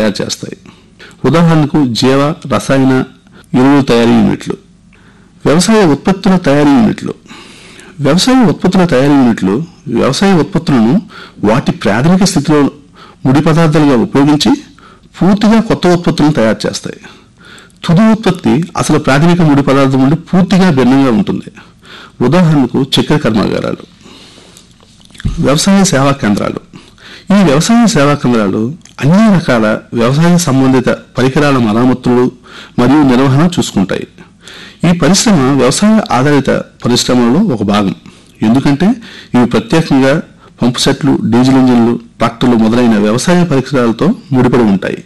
తయారు చేస్తాయి ఉదాహరణకు జీవ రసాయన ఎరువుల తయారీ యూనిట్లు వ్యవసాయ ఉత్పత్తుల తయారీ యూనిట్లు వ్యవసాయ ఉత్పత్తుల తయారీ యూనిట్లు వ్యవసాయ ఉత్పత్తులను వాటి ప్రాథమిక స్థితిలో ముడి పదార్థాలుగా ఉపయోగించి పూర్తిగా కొత్త ఉత్పత్తులను తయారు చేస్తాయి తుది ఉత్పత్తి అసలు ప్రాథమిక ముడి పదార్థం నుండి పూర్తిగా భిన్నంగా ఉంటుంది ఉదాహరణకు చక్కెర కర్మాగారాలు వ్యవసాయ సేవా కేంద్రాలు ఈ వ్యవసాయ సేవా కేంద్రాలు అన్ని రకాల వ్యవసాయ సంబంధిత పరికరాల మరామతులు మరియు నిర్వహణ చూసుకుంటాయి ఈ పరిశ్రమ వ్యవసాయ ఆధారిత పరిశ్రమలో ఒక భాగం ఎందుకంటే ఇవి ప్రత్యేకంగా పంపు సెట్లు డీజిల్ ఇంజిన్లు ట్రాక్టర్లు మొదలైన వ్యవసాయ పరికరాలతో ముడిపడి ఉంటాయి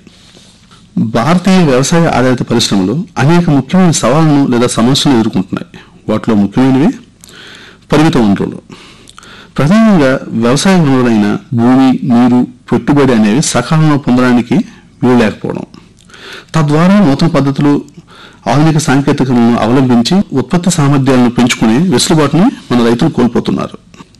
భారతీయ వ్యవసాయ ఆధారిత పరిశ్రమలు అనేక ముఖ్యమైన సవాళ్లను లేదా సమస్యలను ఎదుర్కొంటున్నాయి వాటిలో ముఖ్యమైనవి పరిమిత వనరులు ప్రధానంగా వ్యవసాయ వనరులైన భూమి నీరు పెట్టుబడి అనేవి సకాలంలో పొందడానికి వీలు లేకపోవడం తద్వారా నూతన పద్ధతులు ఆధునిక సాంకేతికతలను అవలంబించి ఉత్పత్తి సామర్థ్యాలను పెంచుకునే వెసులుబాటుని మన రైతులు కోల్పోతున్నారు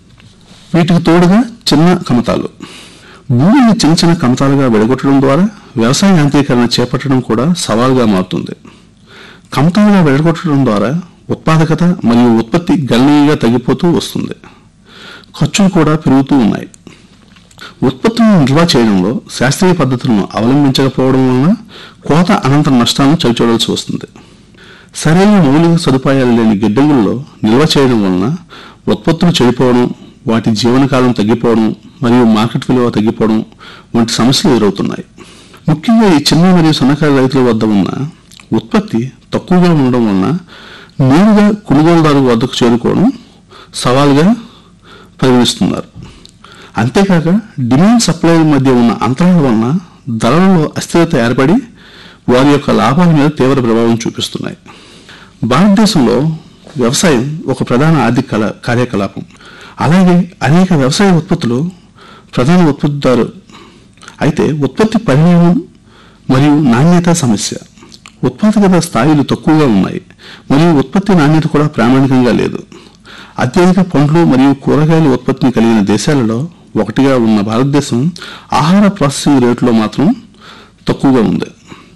వీటికి తోడుగా చిన్న కమతాలు భూమిని చిన్న చిన్న కమతాలుగా విడగొట్టడం ద్వారా వ్యవసాయ యాంత్రీకరణ చేపట్టడం కూడా సవాల్గా మారుతుంది కమతాలుగా విడగొట్టడం ద్వారా ఉత్పాదకత మరియు ఉత్పత్తి గణనీయంగా తగ్గిపోతూ వస్తుంది ఖర్చులు కూడా పెరుగుతూ ఉన్నాయి ఉత్పత్తులను నిల్వ చేయడంలో శాస్త్రీయ పద్ధతులను అవలంబించకపోవడం వలన కోత అనంతర నష్టాలను చవిచూడాల్సి వస్తుంది సరైన మౌలిక సదుపాయాలు లేని గిడ్డంగుల్లో నిల్వ చేయడం వలన ఉత్పత్తులు చెడిపోవడం వాటి జీవనకాలం తగ్గిపోవడం మరియు మార్కెట్ విలువ తగ్గిపోవడం వంటి సమస్యలు ఎదురవుతున్నాయి ముఖ్యంగా ఈ చిన్న మరియు సన్నకారు రైతుల వద్ద ఉన్న ఉత్పత్తి తక్కువగా ఉండడం వలన నేరుగా కొనుగోలుదారు వద్దకు చేరుకోవడం సవాల్గా పరిగణిస్తున్నారు అంతేకాక డిమాండ్ సప్లై మధ్య ఉన్న అంతరాల వలన ధరలలో అస్థిరత ఏర్పడి వారి యొక్క లాభాల మీద తీవ్ర ప్రభావం చూపిస్తున్నాయి భారతదేశంలో వ్యవసాయం ఒక ప్రధాన ఆర్థిక కళ- కార్యకలాపం అలాగే అనేక వ్యవసాయ ఉత్పత్తులు ప్రధాన ఉత్పత్తిదారు అయితే ఉత్పత్తి పరిమాణం మరియు నాణ్యత సమస్య ఉత్పాదకత స్థాయిలు తక్కువగా ఉన్నాయి మరియు ఉత్పత్తి నాణ్యత కూడా ప్రామాణికంగా లేదు అత్యధిక పండ్లు మరియు కూరగాయల ఉత్పత్తిని కలిగిన దేశాలలో ఒకటిగా ఉన్న భారతదేశం ఆహార ప్రాసెసింగ్ రేటులో మాత్రం తక్కువగా ఉంది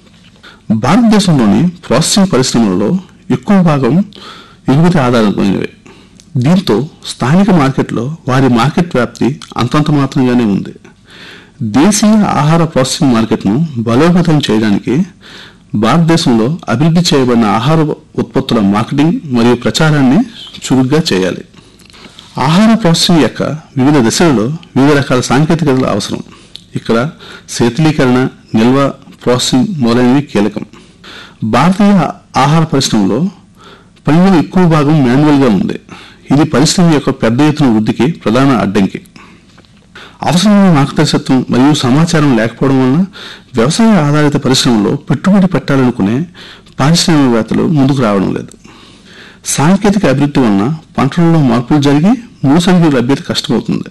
భారతదేశంలోని ప్రాసెసింగ్ పరిశ్రమలలో ఎక్కువ భాగం ఎగుమతి ఆధారితమైనవే దీంతో స్థానిక మార్కెట్లో వారి మార్కెట్ వ్యాప్తి అంతంత మాత్రంగానే ఉంది దేశీయ ఆహార ప్రాసెసింగ్ మార్కెట్ను బలోపేతం చేయడానికి భారతదేశంలో అభివృద్ధి చేయబడిన ఆహార ఉత్పత్తుల మార్కెటింగ్ మరియు ప్రచారాన్ని చురుగ్గా చేయాలి ఆహార ప్రాసెసింగ్ యొక్క వివిధ దశలలో వివిధ రకాల సాంకేతికతలు అవసరం ఇక్కడ శీతలీకరణ నిల్వ ప్రాసెసింగ్ మొదలైనవి కీలకం భారతీయ ఆహార పరిశ్రమలో పనిలో ఎక్కువ భాగం మాన్యువల్గా ఉంది ఇది పరిశ్రమ యొక్క పెద్ద ఎత్తున వృద్ధికి ప్రధాన అడ్డంకి అవసరమైన మార్గదర్శకత్వం మరియు సమాచారం లేకపోవడం వలన వ్యవసాయ ఆధారిత పరిశ్రమలో పెట్టుబడి పెట్టాలనుకునే పారిశ్రామికవేత్తలు ముందుకు రావడం లేదు సాంకేతిక అభివృద్ధి వలన పంటలలో మార్పులు జరిగి ముడి సరుకుల లభ్యత కష్టమవుతుంది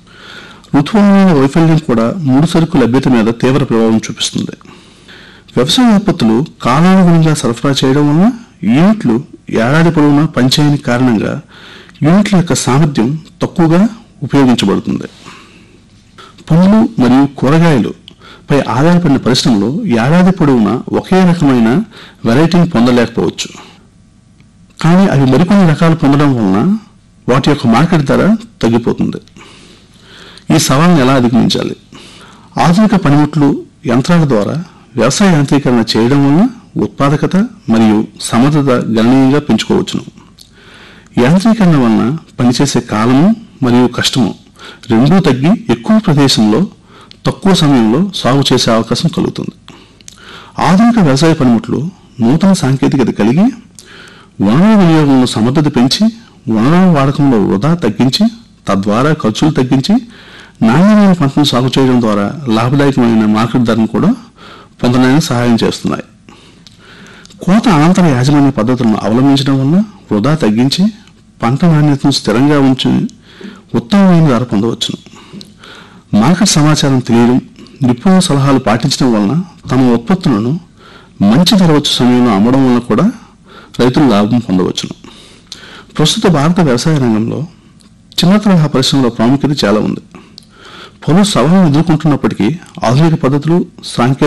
ఋతువాల వైఫల్యం కూడా ముడి సరుకు లభ్యత మీద తీవ్ర ప్రభావం చూపిస్తుంది వ్యవసాయ ఉత్పత్తులు కాలానుగుణంగా సరఫరా చేయడం వలన యూనిట్లు ఏడాది పొడవునా పనిచేయని కారణంగా యూనిట్ల యొక్క సామర్థ్యం తక్కువగా ఉపయోగించబడుతుంది పండ్లు మరియు కూరగాయలు పై ఆధారపడిన పరిశ్రమలో ఏడాది పొడవునా ఒకే రకమైన వెరైటీని పొందలేకపోవచ్చు కానీ అవి మరికొన్ని రకాలు పొందడం వలన వాటి యొక్క మార్కెట్ ధర తగ్గిపోతుంది ఈ సవాల్ని ఎలా అధిగమించాలి ఆధునిక పనిముట్లు యంత్రాల ద్వారా వ్యవసాయ యాంత్రీకరణ చేయడం వలన ఉత్పాదకత మరియు సమర్థత గణనీయంగా పెంచుకోవచ్చును యాంత్రీకరణ వలన పనిచేసే కాలము మరియు కష్టము రెండూ తగ్గి ఎక్కువ ప్రదేశంలో తక్కువ సమయంలో సాగు చేసే అవకాశం కలుగుతుంది ఆధునిక వ్యవసాయ పనిముట్లు నూతన సాంకేతికత కలిగి వనరుల వినియోగంలో సమర్థత పెంచి వనరుల వాడకంలో వృధా తగ్గించి తద్వారా ఖర్చులు తగ్గించి నాణ్యమైన పంటను సాగు చేయడం ద్వారా లాభదాయకమైన మార్కెట్ ధరను కూడా పొందడానికి సహాయం చేస్తున్నాయి కోత అనంతర యాజమాన్య పద్ధతులను అవలంబించడం వలన వృధా తగ్గించి పంట నాణ్యతను స్థిరంగా ఉంచి ఉత్తమమైన ధర పొందవచ్చును మార్కెట్ సమాచారం తెలియడం నిపుణుల సలహాలు పాటించడం వలన తమ ఉత్పత్తులను మంచి ధర వచ్చే సమయంలో అమ్మడం వలన కూడా రైతులు లాభం పొందవచ్చును ప్రస్తుత భారత వ్యవసాయ రంగంలో చిన్న తరహా పరిశ్రమల ప్రాముఖ్యత చాలా ఉంది పలు సవాళ్లను ఎదుర్కొంటున్నప్పటికీ ఆధునిక పద్ధతులు సాంకేతిక